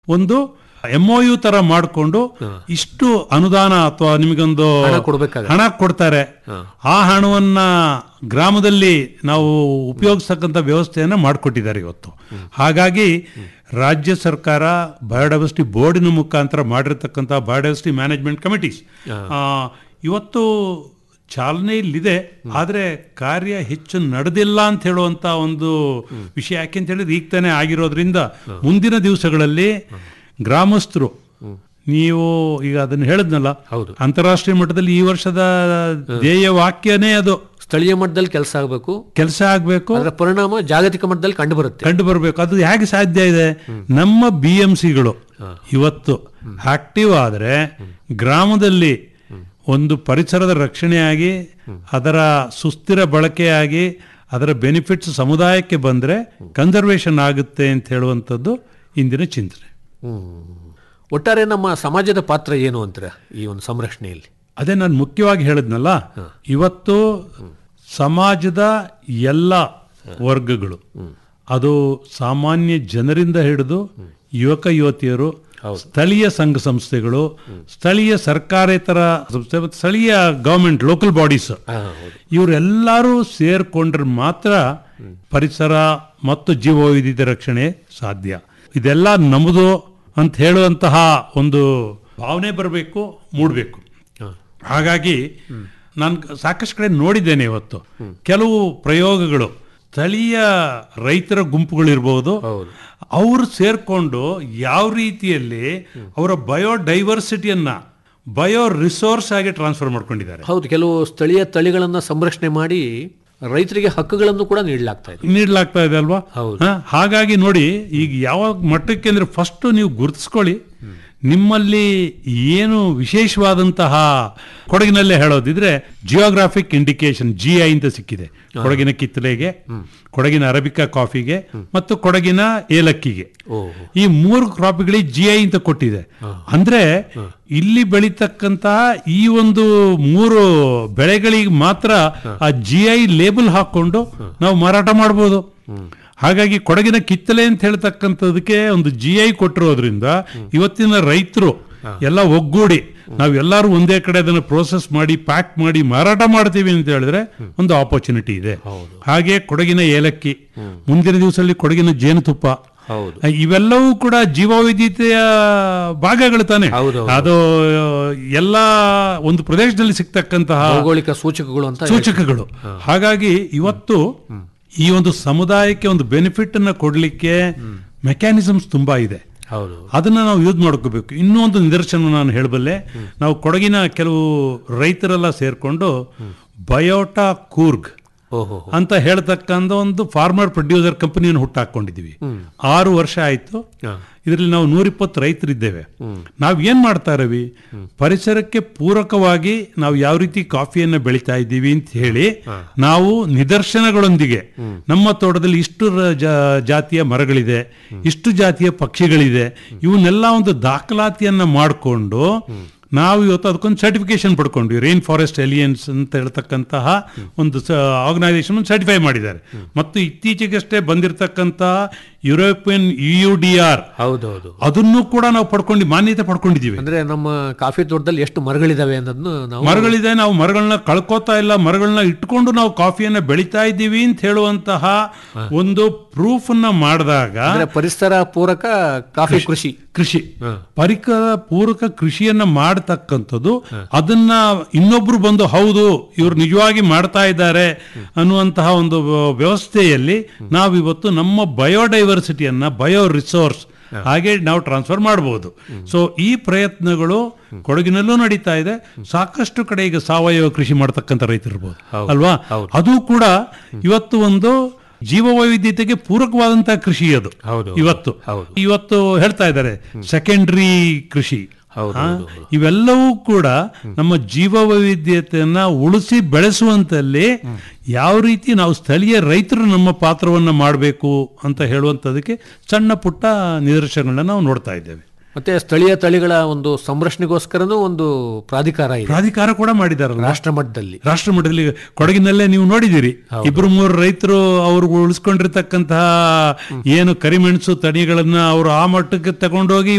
ಒಂದು M O U ತರ ಮಾಡಿಕೊಂಡು ಇಷ್ಟು ಅನುದಾನ ಅಥವಾ ನಿಮಗೊಂದು ಹಣ ಕೊಡ್ಬೇಕಾಗತ್ತೆ. ಹಣ ಕೊಡ್ತಾರೆ ಹಾ. ಆ ಹಣವನ್ನ ಗ್ರಾಮದಲ್ಲಿ ನಾವು ಉಪಯೋಗಿಸ್ತಕ್ಕಂಥ ವ್ಯವಸ್ಥೆಯನ್ನ ಮಾಡಿಕೊಟ್ಟಿದ್ದಾರೆ ಇವತ್ತು ಹಾಗಾಗಿ ರಾಜ್ಯ ಸರ್ಕಾರ ಬಯೋಡೈವರ್ಸಿಟಿ ಬೋರ್ಡಿನ ಮುಖಾಂತರ ಮಾಡಿರ್ತಕ್ಕಂಥ ಬಯೋಡೈವರ್ಸಿಟಿ ಮ್ಯಾನೇಜ್ಮೆಂಟ್ ಕಮಿಟೀಸ್ ಇವತ್ತು ಚಾಲನೆಯಲ್ಲಿದೆ ಆದರೆ ಕಾರ್ಯ ಹೆಚ್ಚು ನಡೆದಿಲ್ಲ ಅಂತ ಹೇಳುವಂತ ಒಂದು ವಿಷಯ ಯಾಕೆ ಅಂತ ಹೇಳಿದ್ರೆ ಈಗ ತಾನೇ ಆಗಿರೋದ್ರಿಂದ ಮುಂದಿನ ದಿವಸಗಳಲ್ಲಿ ಗ್ರಾಮಸ್ಥರು ನೀವು ಈಗ ಅದನ್ನ ಹೇಳಿದ್ನಲ್ಲ ಹೌದು. ಅಂತಾರಾಷ್ಟ್ರೀಯ ಮಟ್ಟದಲ್ಲಿ ಈ ವರ್ಷದ ಧ್ಯೇಯ ವಾಕ್ಯನೇ ಅದು ಸ್ಥಳೀಯ ಮಟ್ಟದಲ್ಲಿ ಕೆಲಸ ಆಗಬೇಕು ಕೆಲಸ ಆಗಬೇಕು ಅದರ ಪರಿಣಾಮ ಜಾಗತಿಕ ಮಟ್ಟದಲ್ಲಿ ಕಂಡು ಬರುತ್ತೆ ಕಂಡು ಬರಬೇಕು ಅದು ಹೇಗೆ ಸಾಧ್ಯ ಇದೆ ನಮ್ಮ ಬಿ ಎಂ ಸಿಗಳು ಇವತ್ತು ಆಕ್ಟಿವ್ ಆದರೆ ಗ್ರಾಮದಲ್ಲಿ ಒಂದು ಪರಿಸರದ ರಕ್ಷಣೆಯಾಗಿ ಅದರ ಸುಸ್ಥಿರ ಬಳಕೆಯಾಗಿ ಅದರ ಬೆನಿಫಿಟ್ಸ್ ಸಮುದಾಯಕ್ಕೆ ಬಂದರೆ ಕನ್ಸರ್ವೇಷನ್ ಆಗುತ್ತೆ ಅಂತ ಹೇಳುವಂಥದ್ದು ಇಂದಿನ ಚಿಂತನೆ ಒಟ್ಟಾರೆ ನಮ್ಮ ಸಮಾಜದ ಪಾತ್ರ ಏನು ಅಂತಾರೆ ಈ ಒಂದು ಸಂರಕ್ಷಣೆಯಲ್ಲಿ ಅದೇ ನಾನು ಮುಖ್ಯವಾಗಿ ಹೇಳಿದ್ನಲ್ಲ ಇವತ್ತು ಸಮಾಜದ ಎಲ್ಲ ವರ್ಗಗಳು ಅದು ಸಾಮಾನ್ಯ ಜನರಿಂದ ಹಿಡಿದು ಯುವಕ ಯುವತಿಯರು ಸ್ಥಳೀಯ ಸಂಘ ಸಂಸ್ಥೆಗಳು ಸ್ಥಳೀಯ ಸರ್ಕಾರೇತರ ಸಂಸ್ಥೆ ಮತ್ತು ಸ್ಥಳೀಯ ಗವರ್ಮೆಂಟ್ ಲೋಕಲ್ ಬಾಡೀಸ್ ಇವರೆಲ್ಲರೂ ಸೇರ್ಕೊಂಡ್ರೆ ಮಾತ್ರ ಪರಿಸರ ಮತ್ತು ಜೀವವೈವಿಧ್ಯತೆ ರಕ್ಷಣೆ ಸಾಧ್ಯ ಇದೆಲ್ಲ ನಮ್ಮದು ಅಂತ ಹೇಳುವಂತಹ ಒಂದು ಭಾವನೆ ಬರಬೇಕು ಮೂಡಬೇಕು ಹಾಗಾಗಿ ನಾನು ಸಾಕಷ್ಟು ಕಡೆ ನೋಡಿದ್ದೇನೆ ಇವತ್ತು ಕೆಲವು ಪ್ರಯೋಗಗಳು ಸ್ಥಳೀಯ ರೈತರ ಗುಂಪುಗಳಿರ್ಬೋದು ಅವರು ಸೇರ್ಕೊಂಡು ಯಾವ ರೀತಿಯಲ್ಲಿ ಅವರ ಬಯೋಡೈವರ್ಸಿಟಿಯನ್ನ ಬಯೋ ರಿಸೋರ್ಸ್ ಆಗಿ ಟ್ರಾನ್ಸ್ಫರ್ ಮಾಡ್ಕೊಂಡಿದ್ದಾರೆ ಹೌದು ಕೆಲವು ಸ್ಥಳೀಯ ತಳಿಗಳನ್ನ ಸಂರಕ್ಷಣೆ ಮಾಡಿ ರೈತರಿಗೆ ಹಕ್ಕುಗಳನ್ನು ಕೂಡ ನೀಡಲಾಗ್ತಾ ಇದೆ ನೀಡಲಾಗ್ತಾ ಇದೆ ಅಲ್ವಾ ಹೌದು. ಹ? ಹಾಗಾಗಿ ನೋಡಿ ಈಗ ಯಾವ ಮಟ್ಟಕ್ಕೆ ಅಂದ್ರೆ ಫಸ್ಟ್ ನೀವು ಗುರುತಿಸ್ಕೊಳ್ಳಿ ನಿಮ್ಮಲ್ಲಿ ಏನು ವಿಶೇಷವಾದಂತಹ ಕೊಡಗಿನಲ್ಲೇ ಹೇಳೋದಿದ್ರೆ ಜಿಯೋಗ್ರಾಫಿಕ್ ಇಂಡಿಕೇಶನ್ ಜಿ ಐ ಅಂತ ಸಿಕ್ಕಿದೆ ಕೊಡಗಿನ ಕಿತ್ತಲೆಗೆ ಕೊಡಗಿನ ಅರಬಿಕಾ ಕಾಫಿಗೆ ಮತ್ತು ಕೊಡಗಿನ ಏಲಕ್ಕಿಗೆ ಓಹೋ ಈ ಮೂರು ಕ್ರಾಪ್ಗಳಿಗೆ ಜಿ ಐ ಅಂತ ಕೊಟ್ಟಿದೆ ಅಂದ್ರೆ ಇಲ್ಲಿ ಬೆಳೀತಕ್ಕಂತಹ ಈ ಒಂದು ಮೂರು ಬೆಳೆಗಳಿಗೆ ಮಾತ್ರ ಆ ಜಿ ಐ ಲೇಬಲ್ ಹಾಕೊಂಡು ನಾವು ಮಾರಾಟ ಮಾಡ್ಬೋದು ಹಾಗಾಗಿ ಕೊಡಗಿನ ಕಿತ್ತಲೆ ಅಂತ ಹೇಳ್ತಕ್ಕಂಥದಕ್ಕೆ ಒಂದು ಜಿ ಐ ಕೊಟ್ಟಿರೋದ್ರಿಂದ ಇವತ್ತಿನ ರೈತರು ಎಲ್ಲ ಒಗ್ಗೂಡಿ ನಾವು ಎಲ್ಲರೂ ಒಂದೇ ಕಡೆ ಅದನ್ನು ಪ್ರೋಸೆಸ್ ಮಾಡಿ ಪ್ಯಾಕ್ ಮಾಡಿ ಮಾರಾಟ ಮಾಡ್ತೀವಿ ಅಂತ ಹೇಳಿದ್ರೆ ಒಂದು ಆಪರ್ಚುನಿಟಿ ಇದೆ ಹಾಗೆ ಕೊಡಗಿನ ಏಲಕ್ಕಿ ಮುಂದಿನ ದಿವಸದಲ್ಲಿ ಕೊಡಗಿನ ಜೇನುತುಪ್ಪ ಹೌದು ಇವೆಲ್ಲವೂ ಕೂಡ ಜೀವವೈವಿಧ್ಯತೆಯ ಭಾಗಗಳು ತಾನೆ ಹೌದು, ಅದು ಎಲ್ಲ ಒಂದು ಪ್ರದೇಶದಲ್ಲಿ ಸಿಗ್ತಕ್ಕಂತಹ ಭೌಗೋಳಿಕ ಸೂಚಕಗಳು ಅಂತ ಸೂಚಕಗಳು ಹಾಗಾಗಿ ಇವತ್ತು ಈ ಒಂದು ಸಮುದಾಯಕ್ಕೆ ಒಂದು ಬೆನಿಫಿಟ್ ಅನ್ನ ಕೊಡ್ಲಿಕ್ಕೆ ಮೆಕ್ಯಾನಿಸಮ್ಸ್ ತುಂಬಾ ಇದೆ ಹೌದು ಅದನ್ನ ನಾವು ಯೂಸ್ ಮಾಡ್ಕೋಬೇಕು ಇನ್ನೂ ಒಂದು ನಿದರ್ಶನ ನಾನು ಹೇಳಬಲ್ಲೆ ನಾವು ಕೊಡಗಿನ ಕೆಲವು ರೈತರೆಲ್ಲ ಸೇರ್ಕೊಂಡು ಬಯೋಟಾ ಕೂರ್ಗ್ ಓಹೋ ಅಂತ ಹೇಳ್ತಕ್ಕಂಥ ಒಂದು ಫಾರ್ಮರ್ ಪ್ರೊಡ್ಯೂಸರ್ ಕಂಪನಿಯನ್ನು ಹುಟ್ಟಾಕೊಂಡಿದ್ದೀವಿ ಆರು ವರ್ಷ ಆಯ್ತು ಹಾ. ಇದರಲ್ಲಿ ನಾವು ನೂರಿಪ್ಪತ್ತು ರೈತರಿದ್ದೇವೆ ನಾವು ಏನ್ ಮಾಡ್ತಾ ರವಿ ಪರಿಸರಕ್ಕೆ ಪೂರಕವಾಗಿ ನಾವು ಯಾವ ರೀತಿ ಕಾಫಿಯನ್ನು ಬೆಳಿತಾ ಇದ್ದೀವಿ ಅಂತ ಹೇಳಿ ನಾವು ನಿದರ್ಶನಗಳೊಂದಿಗೆ ನಮ್ಮ ತೋಟದಲ್ಲಿ ಇಷ್ಟು ರ- ಜಾ- ಜಾತಿಯ ಮರಗಳಿದೆ ಇಷ್ಟು ಜಾತಿಯ ಪಕ್ಷಿಗಳಿದೆ ಇವನ್ನೆಲ್ಲ ಒಂದು ದಾಖಲಾತಿಯನ್ನ ಮಾಡಿಕೊಂಡು ನಾವು ಇವತ್ತು ಅದಕ್ಕೊಂದು ಸರ್ಟಿಫಿಕೇಶನ್ ಪಡ್ಕೊಂಡ್ವಿ ರೈನ್ ಫಾರೆಸ್ಟ್ ಎಲಿಯನ್ಸ್ ಅಂತ ಹೇಳ್ತಕ್ಕಂತಹ ಒಂದು ಆರ್ಗನೈಸೇಷನ್ ಸರ್ಟಿಫೈ ಮಾಡಿದ್ದಾರೆ ಮತ್ತು ಇತ್ತೀಚೆಗಷ್ಟೇ ಬಂದಿರತಕ್ಕಂತಹ ಯುರೋಪಿಯನ್ ಯು ಡಿ ಆರ್ ಹೌದೌದು ಅದನ್ನು ಕೂಡ ನಾವು ಪಡ್ಕೊಂಡು ಮಾನ್ಯತೆ ಪಡ್ಕೊಂಡಿದ್ದೀವಿ ಅಂದ್ರೆ ನಮ್ಮ ಕಾಫಿ ತೋಟದಲ್ಲಿ ಎಷ್ಟು ಮರಗಳಿದಾವೆ ಅನ್ನೋದನ್ನು ನಾವು ಮರಗಳಿದೆ ನಾವು ಮರಗಳನ್ನ ಕಳ್ಕೋತಾ ಇಲ್ಲ ಮರಗಳನ್ನ ಇಟ್ಕೊಂಡು ನಾವು ಕಾಫಿಯನ್ನ ಬೆಳಿತಾ ಇದ್ದೀವಿ ಅಂತ ಹೇಳುವಂತಹ ಒಂದು ಪ್ರೂಫ್ ಅನ್ನ ಮಾಡಿದಾಗ ಅಂದ್ರೆ ಪರಿಸರ ಪೂರಕ ಕಾಫಿ ಕೃಷಿ ಕೃಷಿ ಪರಿಕರ ಪೂರಕ ಕೃಷಿಯನ್ನ ಮಾಡತಕ್ಕಂಥದ್ದು ಅದನ್ನ ಇನ್ನೊಬ್ರು ಬಂದು ಹೌದು ಇವ್ರು ನಿಜವಾಗಿ ಮಾಡ್ತಾ ಇದ್ದಾರೆ ಅನ್ನುವಂತಹ ಒಂದು ವ್ಯ- ವ್ಯವಸ್ಥೆಯಲ್ಲಿ ನಾವಿವತ್ತು ನಮ್ಮ ಬಯೋಡೈವರ್ಸಿಟಿಯನ್ನ ಬಯೋ ರಿಸೋರ್ಸ್ ಹಾಗೆ ನಾವು ಟ್ರಾನ್ಸ್ಫರ್ ಮಾಡಬಹುದು ಸೊ ಈ ಪ್ರಯತ್ನಗಳು ಕೊಡಗಿನಲ್ಲೂ ನಡೀತಾ ಇದೆ ಸಾಕಷ್ಟು ಕಡೆ ಈಗ ಸಾವಯವ ಕೃಷಿ ಮಾಡ್ತಕ್ಕಂಥ ರೈತರು ಇರ್ಬೋದು ಅಲ್ವಾ ಅದು ಕೂಡ ಇವತ್ತು ಒಂದು ಜೀವ ವೈವಿಧ್ಯತೆಗೆ ಪೂರಕವಾದಂತಹ ಕೃಷಿ ಅದು ಹೌದು. ಇವತ್ತು ಹೌದು. ಇವತ್ತು ಹೇಳ್ತಾ ಇದ್ದಾರೆ ಸೆಕೆಂಡರಿ ಕೃಷಿ ಹೌದು, ಆ, ಹೌದು, ಇವೆಲ್ಲವೂ ಕೂಡ ನಮ್ಮ ಜೀವ ವೈವಿಧ್ಯತೆಯನ್ನ ಉಳಿಸಿ ಬೆಳೆಸುವಂತಲ್ಲಿ ಯಾವ ರೀತಿ ನಾವು ಸ್ಥಳೀಯ ರೈತರು ನಮ್ಮ ಪಾತ್ರವನ್ನ ಮಾಡಬೇಕು ಅಂತ ಹೇಳುವಂಥದಕ್ಕೆ ಸಣ್ಣ ಪುಟ್ಟ ನಿದರ್ಶನಗಳನ್ನ ನಾವು ನೋಡ್ತಾ ಇದ್ದೇವೆ ಮತ್ತೆ ಸ್ಥಳೀಯ ತಳಿಗಳ ಒಂದು ಸಂರಕ್ಷಣೆಗೋಸ್ಕರನೂ ಒಂದು ಪ್ರಾಧಿಕಾರ ಇದೆ ಪ್ರಾಧಿಕಾರ ಕೂಡ ಮಾಡಿದಾರಲ್ಲ ರಾಷ್ಟ್ರ ಮಟ್ಟದಲ್ಲಿ ರಾಷ್ಟ್ರ ಮಟ್ಟದಲ್ಲಿ ಕೊಡಗಿನಲ್ಲೇ ನೀವು ನೋಡಿದಿರಿ ಇಬ್ರು ಮೂರು ರೈತರು ಅವರು ಉಳಿಸ್ಕೊಂಡಿರ್ತಕ್ಕಂತಹ ಏನು ಕರಿಮೆಣಸು ತಳಿಗಳನ್ನ ಅವರು ಆ ಮಟ್ಟಕ್ಕೆ ತಗೊಂಡೋಗಿ